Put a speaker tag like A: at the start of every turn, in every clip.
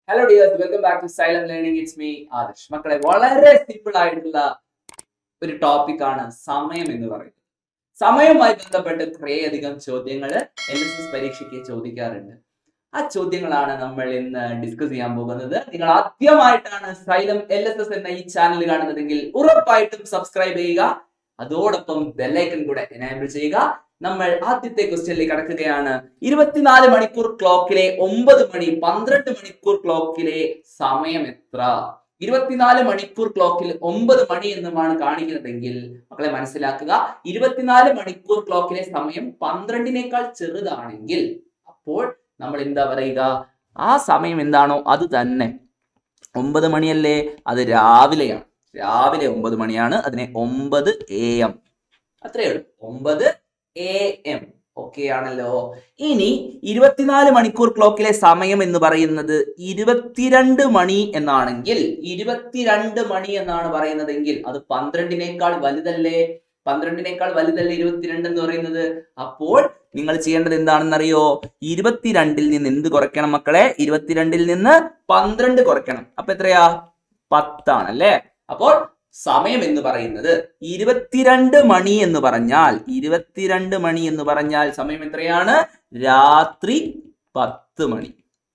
A: hello dears welcome back to silent learning it's me Adarsh മക്കളെ വളരെ simple ആയിട്ടുള്ള ഒരു ടോപ്പിക് ആണ് സമയം എന്ന് പറയുന്നത് സമയവുമായി ബന്ധപ്പെട്ട് കുറേ അധികം ചോദ്യങ്ങൾ എൽ എസ് എസ് പരീക്ഷയ്ക്ക് ചോദിക്കാറുണ്ട് ആ ചോദ്യങ്ങളാണ് നമ്മൾ ഇന്ന് ഡിസ്കസ് ചെയ്യാൻ പോകുന്നത് നിങ്ങൾ ആദ്യമായിട്ടാണ് സൈലം എൽ എസ് എസ് എന്ന ഈ ചാനൽ കാണുന്നതെങ്കിൽ ഉറപ്പായിട്ടും സബ്സ്ക്രൈബ് ചെയ്യുക അതോടൊപ്പം ബെല്ലൈക്കൺ കൂടെ എനേബിൾ ചെയ്യുക നമ്മൾ ആദ്യത്തെ ക്വസ്റ്റ്യനിലേക്ക് കടക്കുകയാണ് ഇരുപത്തിനാല് മണിക്കൂർ ക്ലോക്കിലെ ഒമ്പത് മണി പന്ത്രണ്ട് മണിക്കൂർ ക്ലോക്കിലെ സമയം എത്ര ഇരുപത്തിനാല് മണിക്കൂർ ക്ലോക്കിൽ ഒമ്പത് മണി എന്നുമാണ് കാണിക്കുന്നതെങ്കിൽ മക്കളെ മനസ്സിലാക്കുക ഇരുപത്തിനാല് മണിക്കൂർ ക്ലോക്കിലെ സമയം പന്ത്രണ്ടിനേക്കാൾ ചെറുതാണെങ്കിൽ അപ്പോൾ നമ്മൾ എന്താ പറയുക ആ സമയം എന്താണോ അത് തന്നെ ഒമ്പത് മണിയല്ലേ അത് രാവിലെയാണ് രാവിലെ ഒമ്പത് മണിയാണ് അതിനെ ഒമ്പത് എ എം അത്രയേ ഉള്ളൂ ഒമ്പത് എ എം ഓക്കെ ആണല്ലോ ഇനി ഇരുപത്തിനാല് മണിക്കൂർ ക്ലോക്കിലെ സമയം എന്ന് പറയുന്നത് ഇരുപത്തിരണ്ട് മണി എന്നാണെങ്കിൽ ഇരുപത്തിരണ്ട് മണി എന്നാണ് പറയുന്നതെങ്കിൽ അത് പന്ത്രണ്ടിനേക്കാൾ വലുതല്ലേ പന്ത്രണ്ടിനേക്കാൾ വലുതല്ലേ ഇരുപത്തിരണ്ട് എന്ന് പറയുന്നത് അപ്പോൾ നിങ്ങൾ ചെയ്യേണ്ടത് എന്താണെന്നറിയോ ഇരുപത്തിരണ്ടിൽ നിന്ന് എന്ത് കുറയ്ക്കണം മക്കളെ ഇരുപത്തിരണ്ടിൽ നിന്ന് പന്ത്രണ്ട് കുറയ്ക്കണം അപ്പൊ എത്രയാ പത്താണല്ലേ അപ്പോൾ സമയം എന്ന് പറയുന്നത് ഇരുപത്തിരണ്ട് മണി എന്ന് പറഞ്ഞാൽ ഇരുപത്തിരണ്ട് മണി എന്ന് പറഞ്ഞാൽ സമയം എത്രയാണ് രാത്രി പത്ത് മണി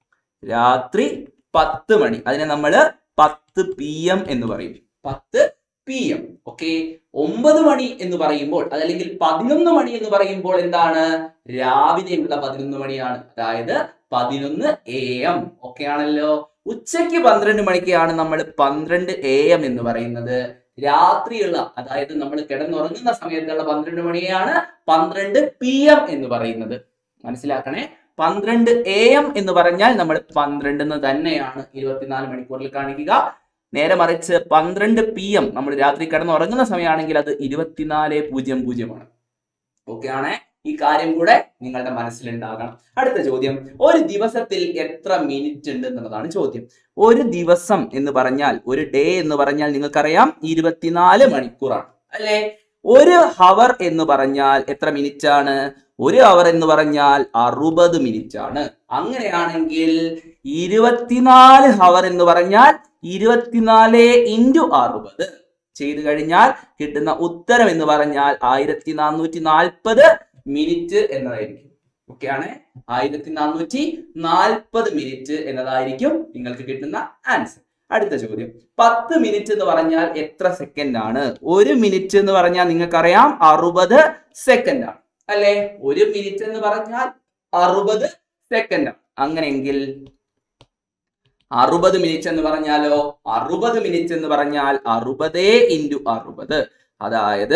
A: രാത്രി പത്ത് മണി അതിനെ നമ്മൾ പത്ത് പി എം എന്ന് പറയും പത്ത് പി എം ഓക്കെ ഒമ്പത് മണി എന്ന് പറയുമ്പോൾ അതല്ലെങ്കിൽ പതിനൊന്ന് മണി എന്ന് പറയുമ്പോൾ എന്താണ് രാവിലെയുള്ള പതിനൊന്ന് മണിയാണ് അതായത് പതിനൊന്ന് എ എം ഓക്കെ ആണല്ലോ ഉച്ചയ്ക്ക് പന്ത്രണ്ട് മണിക്കാണ് നമ്മൾ പന്ത്രണ്ട് എ എം എന്ന് പറയുന്നത് രാത്രിയുള്ള അതായത് നമ്മൾ കിടന്നുറങ്ങുന്ന സമയത്തുള്ള പന്ത്രണ്ട് മണിയാണ് പന്ത്രണ്ട് പി എം എന്ന് പറയുന്നത് മനസ്സിലാക്കണേ പന്ത്രണ്ട് എ എം എന്ന് പറഞ്ഞാൽ നമ്മൾ പന്ത്രണ്ട് എന്ന് തന്നെയാണ് ഇരുപത്തിനാല് മണിക്കൂറിൽ കാണിക്കുക നേരെ മറിച്ച് പന്ത്രണ്ട് പി എം നമ്മൾ രാത്രി കിടന്നുറങ്ങുന്ന സമയമാണെങ്കിൽ അത് ഇരുപത്തിനാല് പൂജ്യം പൂജ്യമാണ് ഓക്കെ ആണേ ഈ കാര്യം കൂടെ നിങ്ങളുടെ മനസ്സിലുണ്ടാകണം അടുത്ത ചോദ്യം ഒരു ദിവസത്തിൽ എത്ര മിനിറ്റ് ഉണ്ട് എന്നുള്ളതാണ് ചോദ്യം ഒരു ദിവസം എന്ന് പറഞ്ഞാൽ ഒരു ഡേ എന്ന് പറഞ്ഞാൽ നിങ്ങൾക്കറിയാം ഇരുപത്തിനാല് മണിക്കൂറാണ് അല്ലേ ഒരു ഹവർ എന്ന് പറഞ്ഞാൽ എത്ര മിനിറ്റ് ആണ് ഒരു അവർ എന്ന് പറഞ്ഞാൽ അറുപത് മിനിറ്റ് ആണ് അങ്ങനെയാണെങ്കിൽ ഇരുപത്തിനാല് ഹവർ എന്ന് പറഞ്ഞാൽ ഇരുപത്തിനാല് ഇൻറ്റു അറുപത് ചെയ്തു കഴിഞ്ഞാൽ കിട്ടുന്ന ഉത്തരം എന്ന് പറഞ്ഞാൽ ആയിരത്തി നാനൂറ്റി നാൽപ്പത് മിനിറ്റ് എന്നതായിരിക്കും ഓക്കെ ആണ് ആയിരത്തി നാനൂറ്റി നാൽപ്പത് മിനിറ്റ് എന്നതായിരിക്കും നിങ്ങൾക്ക് കിട്ടുന്ന ആൻസർ അടുത്ത ചോദ്യം പത്ത് മിനിറ്റ് എന്ന് പറഞ്ഞാൽ എത്ര സെക്കൻഡ് ആണ് ഒരു മിനിറ്റ് എന്ന് പറഞ്ഞാൽ നിങ്ങൾക്കറിയാം അറുപത് സെക്കൻഡ് ആണ് അല്ലെ ഒരു മിനിറ്റ് എന്ന് പറഞ്ഞാൽ അറുപത് സെക്കൻഡ് ആണ് അങ്ങനെയെങ്കിൽ അറുപത് മിനിറ്റ് എന്ന് പറഞ്ഞാലോ അറുപത് മിനിറ്റ് എന്ന് പറഞ്ഞാൽ അറുപതേ ഇൻറ്റു അറുപത് അതായത്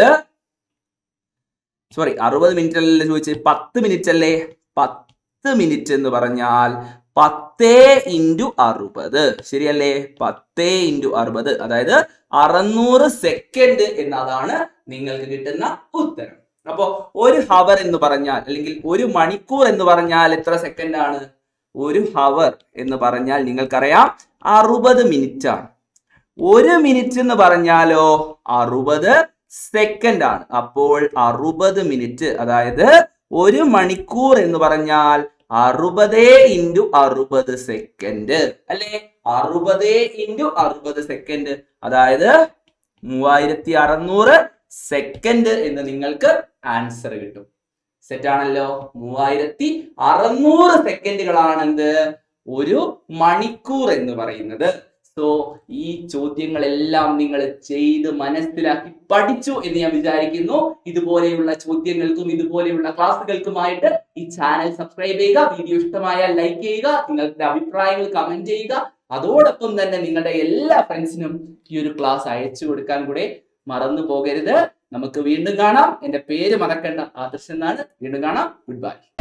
A: സോറി അറുപത് മിനിറ്റ് അല്ലല്ലോ ചോദിച്ചത് പത്ത് മിനിറ്റ് അല്ലേ പത്ത് മിനിറ്റ് എന്ന് പറഞ്ഞാൽ പത്തേ ഇൻറ്റു അറുപത് ശരിയല്ലേ പത്തേ ഇൻറ്റു അറുപത് അതായത് അറുന്നൂറ് സെക്കൻഡ് എന്നതാണ് നിങ്ങൾക്ക് കിട്ടുന്ന ഉത്തരം അപ്പോ ഒരു ഹവർ എന്ന് പറഞ്ഞാൽ അല്ലെങ്കിൽ ഒരു മണിക്കൂർ എന്ന് പറഞ്ഞാൽ എത്ര സെക്കൻഡ് ആണ് ഒരു ഹവർ എന്ന് പറഞ്ഞാൽ നിങ്ങൾക്കറിയാം അറുപത് മിനിറ്റ് ആണ് ഒരു മിനിറ്റ് എന്ന് പറഞ്ഞാലോ അറുപത് സെക്കൻഡ് ആണ് അപ്പോൾ അറുപത് മിനിറ്റ് അതായത് ഒരു മണിക്കൂർ എന്ന് പറഞ്ഞാൽ അറുപതേ ഇൻറ്റു അറുപത് സെക്കൻഡ് അല്ലെ അറുപതേ ഇൻറ്റു അറുപത് സെക്കൻഡ് അതായത് മൂവായിരത്തി അറുന്നൂറ് സെക്കൻഡ് എന്ന് നിങ്ങൾക്ക് ആൻസർ കിട്ടും സെറ്റ് ആണല്ലോ മൂവായിരത്തി അറുന്നൂറ് സെക്കൻഡുകളാണ് എന്ത് ഒരു മണിക്കൂർ എന്ന് പറയുന്നത് സോ ഈ ചോദ്യങ്ങളെല്ലാം നിങ്ങൾ ചെയ്ത് മനസ്സിലാക്കി പഠിച്ചു എന്ന് ഞാൻ വിചാരിക്കുന്നു ഇതുപോലെയുള്ള ചോദ്യങ്ങൾക്കും ഇതുപോലെയുള്ള ക്ലാസ്സുകൾക്കുമായിട്ട് ഈ ചാനൽ സബ്സ്ക്രൈബ് ചെയ്യുക വീഡിയോ ഇഷ്ടമായാൽ ലൈക്ക് ചെയ്യുക നിങ്ങളുടെ അഭിപ്രായങ്ങൾ കമന്റ് ചെയ്യുക അതോടൊപ്പം തന്നെ നിങ്ങളുടെ എല്ലാ ഫ്രണ്ട്സിനും ഈ ഒരു ക്ലാസ് അയച്ചു കൊടുക്കാൻ കൂടെ മറന്നു പോകരുത് നമുക്ക് വീണ്ടും കാണാം എന്റെ പേര് മറക്കേണ്ട ആദർശ് എന്നാണ് വീണ്ടും കാണാം ഗുഡ് ബൈ